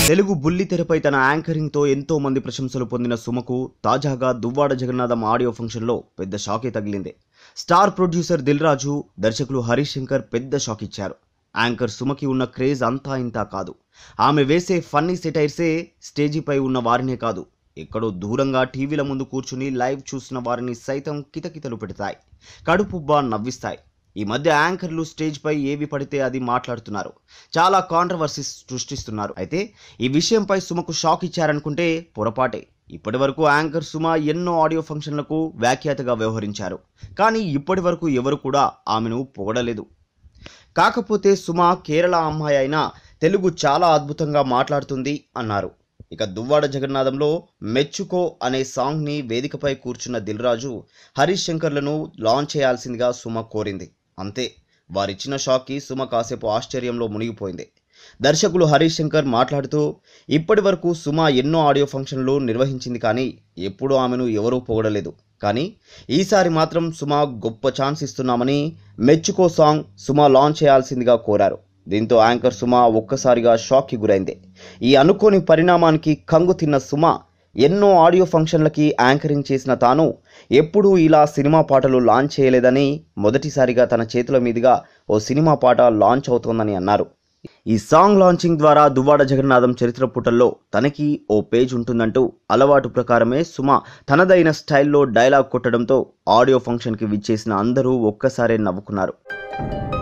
తెలుగు బుల్లి తెరపై తన యాంకరింగ్ తో ఎంతో మంది ప్రశంసలు పొందిన సుమకు తాజాగా దువ్వాడ జగన్నాథం ఆడియో ఫంక్షన్లో పెద్ద షాకే తగిలింది స్టార్ ప్రొడ్యూసర్ దిల్ రాజు దర్శకులు హరీష్ శంకర్ పెద్ద షాక్ ఇచ్చారు యాంకర్ సుమకి ఉన్న క్రేజ్ అంతా ఇంతా కాదు ఆమె వేసే ఫన్నీ సెటైర్సే స్టేజీపై ఉన్న వారినే కాదు ఎక్కడో దూరంగా టీవీల ముందు కూర్చుని లైవ్ చూసిన వారిని సైతం కితకితలు పెడతాయి కడుపుబ్బా నవ్విస్తాయి ఈ మధ్య యాంకర్లు స్టేజ్ పై ఏవి పడితే అది మాట్లాడుతున్నారు చాలా కాంట్రవర్సీస్ సృష్టిస్తున్నారు అయితే ఈ విషయంపై సుమకు షాక్ ఇచ్చారనుకుంటే పొరపాటే ఇప్పటి వరకు యాంకర్ సుమ ఎన్నో ఆడియో ఫంక్షన్లకు వ్యాఖ్యాతగా వ్యవహరించారు కానీ ఇప్పటి వరకు ఎవరు కూడా ఆమెను పొగడలేదు కాకపోతే సుమ కేరళ అమ్మాయి అయినా తెలుగు చాలా అద్భుతంగా మాట్లాడుతుంది అన్నారు ఇక దువ్వాడ జగన్నాథంలో మెచ్చుకో అనే సాంగ్ని వేదికపై కూర్చున్న దిల్రాజు హరీష్ శంకర్లను లాంచ్ చేయాల్సిందిగా సుమ కోరింది అంతే వారిచ్చిన షాక్కి సుమ కాసేపు ఆశ్చర్యంలో మునిగిపోయింది దర్శకులు హరీష్ శంకర్ మాట్లాడుతూ ఇప్పటి వరకు సుమ ఎన్నో ఆడియో ఫంక్షన్లు నిర్వహించింది కానీ ఎప్పుడూ ఆమెను ఎవరూ పొగడలేదు కానీ ఈసారి మాత్రం సుమ గొప్ప ఛాన్స్ ఇస్తున్నామని మెచ్చుకో సాంగ్ సుమ లాంచ్ చేయాల్సిందిగా కోరారు దీంతో యాంకర్ సుమ ఒక్కసారిగా షాక్కి గురైంది ఈ అనుకోని పరిణామానికి కంగు తిన్న సుమ ఎన్నో ఆడియో ఫంక్షన్లకి యాంకరింగ్ చేసిన తాను ఎప్పుడూ ఇలా సినిమా పాటలు లాంచ్ చేయలేదని మొదటిసారిగా తన చేతుల మీదుగా ఓ సినిమా పాట లాంచ్ అవుతోందని అన్నారు ఈ సాంగ్ లాంచింగ్ ద్వారా దువ్వాడ జగన్నాథం చరిత్ర పుటల్లో తనకి ఓ పేజ్ ఉంటుందంటూ అలవాటు ప్రకారమే సుమ తనదైన స్టైల్లో డైలాగ్ కొట్టడంతో ఆడియో ఫంక్షన్కి విచ్చేసిన అందరూ ఒక్కసారే నవ్వుకున్నారు